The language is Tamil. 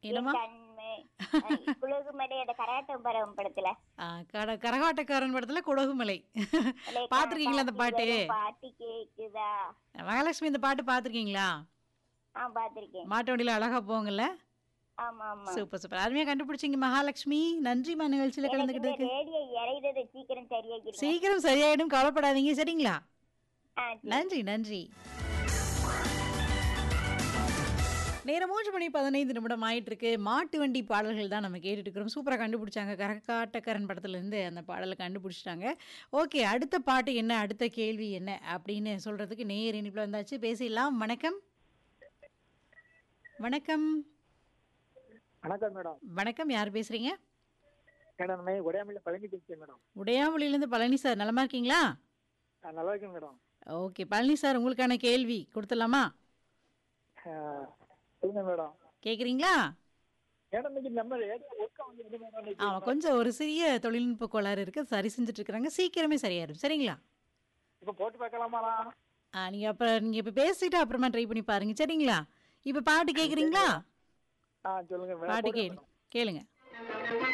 என்னம்மா கண்மை குழுகுமலை அந்த கராட்டம் பரம் படத்துல ஆ, கட கரகாட்டக்காரன் படத்துல குடகுமலை பாத்திருக்கீங்களா அந்த பாட்டு பாட்டு கேக்குதா மகாலட்சுமி இந்த பாட்டு பாத்திருக்கீங்களா ஆ பாத்திருக்கேன் மாட்டு வண்டியில அழகா போங்கல்ல ஆமா ஆமா சூப்பர் சூப்பர் அருமையா கண்டுபிடிச்சீங்க மகாலட்சுமி நன்றிமா நிகழ்ச்சியில எனக்கு இந்த கலந்துக்கிட்டதுக்கு ரேடியோ இறையிறது சீக்கிரம் சரியாக்கிருங்க சீக்கிரம் சரியாயிடும் கவலைப்படாதீங்க சரிங்களா ஆ நன்றி நன்றி நேரம் மூன்று மணி பதினைந்து நிமிடம் ஆயிட்டு இருக்கு மாட்டு வண்டி பாடல்கள் தான் நம்ம கேட்டுட்டு இருக்கிறோம் சூப்பராக கண்டுபிடிச்சாங்க கரகாட்டக்காரன் படத்துலேருந்து அந்த பாடலை கண்டுபிடிச்சிட்டாங்க ஓகே அடுத்த பாட்டு என்ன அடுத்த கேள்வி என்ன அப்படின்னு சொல்றதுக்கு நேர் இனிப்பில் வந்தாச்சு பேசிடலாம் வணக்கம் வணக்கம் வணக்கம் மேடம் வணக்கம் யார் பேசுறீங்க மேடம் நம்ம உடையாமையில் பழனி பேசுகிறேன் மேடம் உடையாமொழியிலேருந்து பழனி சார் நலமா இருக்கீங்களா நான் நல்லா இருக்கேன் மேடம் ஓகே பழனி சார் உங்களுக்கான கேள்வி கொடுத்துடலாமா ஆஹ், சொல்லுங்க மேடம் கேட்குறீங்களா மேடம் இன்னைக்கு நம்ம ஒர்க்கா வந்து எது மேடம் இன்னைக்கு? ஆமாம் கொஞ்சம் ஒரு சிறிய தொழில்நுட்ப கோளாறு இருக்குது சரி செஞ்சுட்டு இருக்கிறாங்க சீக்கிரமே சரியாயிரும் சரிங்களா இப்ப போட்டு பார்க்கலாமாண்ணா ஆ நீங்கள் அப்புறம் நீங்கள் இப்போ பேசிட்டு அப்புறமா ட்ரை பண்ணி பாருங்க சரிங்களா இப்போ பாட்டு கேட்குறீங்களா ஆ சொல்லுங்க மேடம் பாட்டு போடுங்க கேளு கேளுங்க